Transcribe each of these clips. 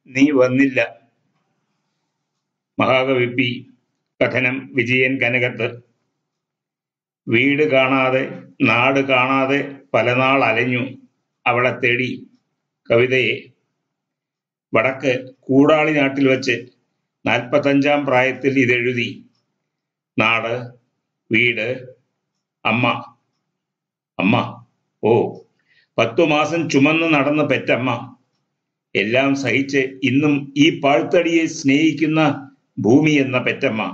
നീ വന്നില്ല മഹാകവി പി കഥനം വിജയൻ കനകത്ത് വീട് കാണാതെ നാട് കാണാതെ പലനാൾ അലഞ്ഞു അവളെ തേടി കവിതയെ വടക്ക് കൂടാളി നാട്ടിൽ വച്ച് നാൽപ്പത്തഞ്ചാം പ്രായത്തിൽ ഇതെഴുതി നാട് വീട് അമ്മ അമ്മ ഓ പത്തു മാസം ചുമന്ന് നടന്ന പെറ്റമ്മ എല്ലാം സഹിച്ച് ഇന്നും ഈ പാഴ്ത്തടിയെ സ്നേഹിക്കുന്ന ഭൂമി എന്ന പെറ്റമ്മ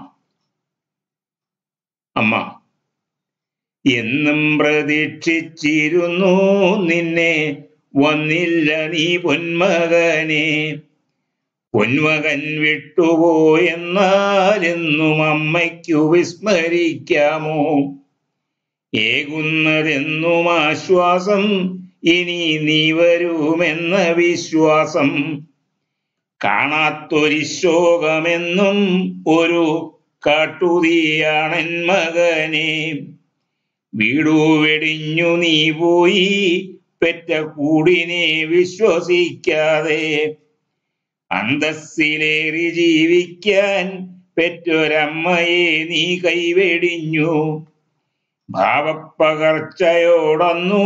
അമ്മ എന്നും പ്രതീക്ഷിച്ചിരുന്നു നിന്നെ വന്നില്ല നീ പൊന്മകനെ പൊന്മകൻ വിട്ടുപോയെന്നാലെന്നും അമ്മയ്ക്കു വിസ്മരിക്കാമോ ഏകുന്നതെന്നും ആശ്വാസം ഇനി നീ വരുമെന്ന വിശ്വാസം കാണാത്തൊരു ശോകമെന്നും ഒരു കാട്ടുതീയാണൻ മകനെ വീടു വെടിഞ്ഞു നീ പോയി പെറ്റ കൂടിനെ വിശ്വസിക്കാതെ അന്തസ്സിലേറി ജീവിക്കാൻ പെറ്റൊരമ്മയെ നീ കൈവെടിഞ്ഞു ഭാവപ്പകർച്ചയോടന്നു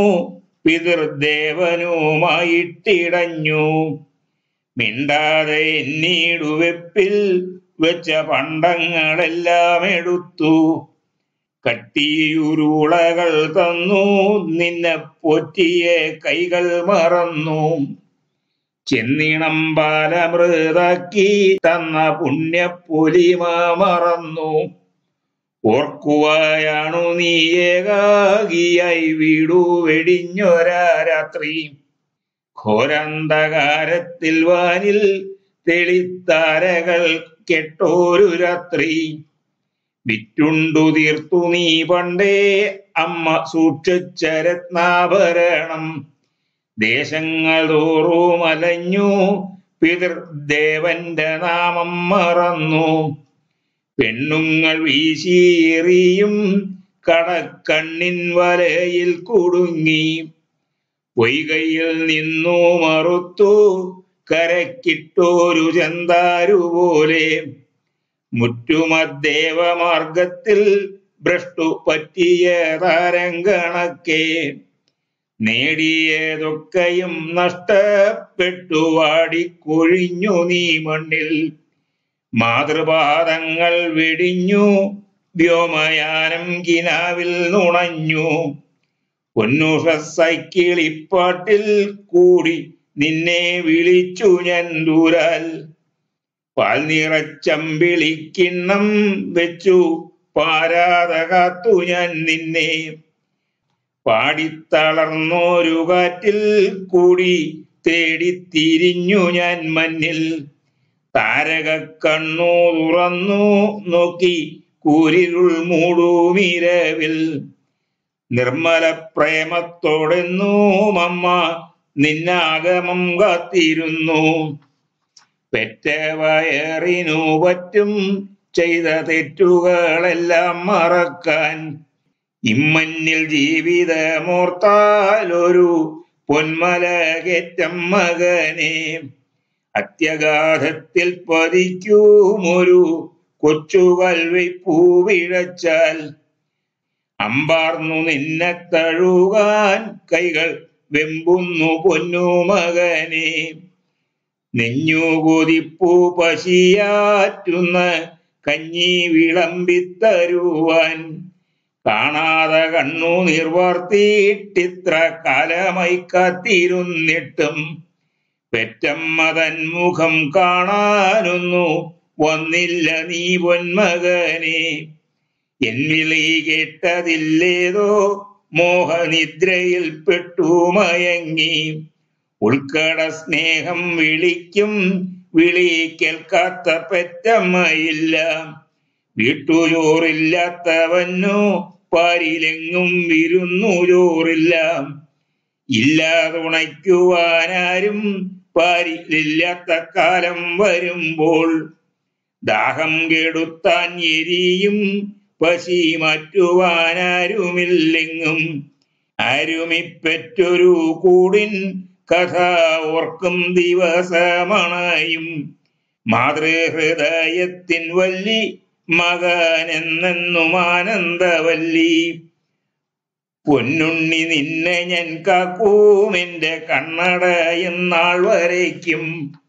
പിതൃദേവനുമായിട്ടിടഞ്ഞു മിണ്ടാതെ എന്നീടുവെപ്പിൽ വെച്ച പണ്ടങ്ങളെല്ലാം എടുത്തു കട്ടിയുരുളകൾ തന്നു നിന്നെ പൊറ്റിയ കൈകൾ മറന്നു ചെന്നിണം ബാലമൃതാക്കി തന്ന പുണ്യപ്പൊലിമ മറന്നു ഓർക്കുവായാണു നീ ഏകാകിയായി വീടു വെടിഞ്ഞൊരാ രാത്രി ഘോരാന്തകാരത്തിൽ വാനിൽ തെളിത്താരകൾ കെട്ടോരു രാത്രി വിറ്റുണ്ടു തീർത്തു നീ പണ്ടേ അമ്മ സൂക്ഷിച്ച രത്നാഭരണം ദേശങ്ങൾ തോറും അലഞ്ഞു പിതൃദേവന്റെ നാമം മറന്നു പെണ്ണുങ്ങൾ വീശിയെറിയും കടക്കണ്ണിൻ വലയിൽ കുടുങ്ങി പൊയ്കയിൽ നിന്നു മറുത്തു കരക്കിട്ടോരു ചെന്താരുപോലെ മുറ്റുമദ്ദേവമാർഗത്തിൽ ഭ്രഷ്ടു പറ്റിയ താരം കണക്കെ നേടിയതൊക്കെയും നഷ്ടപ്പെട്ടു വാടിക്കൊഴിഞ്ഞു നീ മണ്ണിൽ മാതൃപാദങ്ങൾ വെടിഞ്ഞു വ്യോമയാനം കിനാവിൽ നുണഞ്ഞു പൊന്നുഷ സൈക്കിളിപ്പാട്ടിൽ കൂടി നിന്നെ വിളിച്ചു ഞാൻ ദൂരാൽ പാൽ നിറച്ചമ്പിളിക്കിണ്ണം വെച്ചു പാരാതെ കാത്തു ഞാൻ നിന്നെ പാടിത്തളർന്നോരു കാറ്റിൽ കൂടി തേടിത്തിരിഞ്ഞു ഞാൻ മഞ്ഞിൽ താരക കണ്ണു തുറന്നു നോക്കി കൂരിരുൾ മൂടുമിരവിൽ നിർമ്മല പ്രേമത്തോടെന്നും അമ്മ നിന്നാഗമം കാത്തിരുന്നു പെറ്റ വയറിനു പറ്റും ചെയ്ത തെറ്റുകളെല്ലാം മറക്കാൻ ഇമ്മന്നിൽ ജീവിതമോർത്താലൊരു പൊന്മല കയറ്റം മകനെ അത്യഗാധത്തിൽ പതിക്കുമൊരു കൊച്ചുകൽ പൂവിഴച്ചാൽ അമ്പാർന്നു നിന്നെ തഴുകാൻ കൈകൾ വെമ്പുന്നു പൊന്നു മകനെ നെഞ്ഞു കൊതിപ്പൂ പശിയാറ്റുന്ന കഞ്ഞി വിളമ്പിത്തരുവാൻ കാണാതെ കണ്ണു നിർവർത്തിയിട്ടിത്ര കാലമായി കാത്തിരുന്നിട്ടും പെറ്റമ്മ തൻ മുഖം കാണാനൊന്നു വന്നില്ല നീ പൊന്മകനെ എൻ വിളി കേട്ടതില്ലേതോ മോഹനിദ്രയിൽ പെട്ടു മയങ്ങി ഉൾക്കട സ്നേഹം വിളിക്കും വിളി കേൾക്കാത്ത പെറ്റമ്മയില്ല വീട്ടുചോറില്ലാത്തവനു പാരിലെങ്ങും വിരുന്നു ചോറില്ല ഇല്ലാതുണയ്ക്കുവാനാരും പാരിലില്ലാത്ത കാലം വരുമ്പോൾ ദാഹം കെടുത്താൻ എരിയും പശി മാറ്റുവാനാരുമില്ലെങ്ങും ആരുമിപ്പെറ്റൊരു കൂടിൻ കഥ ഓർക്കും ദിവസമണയും മാതൃഹൃദയത്തിൻ വല്ലി മകനെന്നെന്നും ആനന്ദവല്ലി പൊന്നുണ്ണി നിന്നെ ഞാൻ കാക്കൂം എന്റെ കണ്ണടയും നാൾ വരയ്ക്കും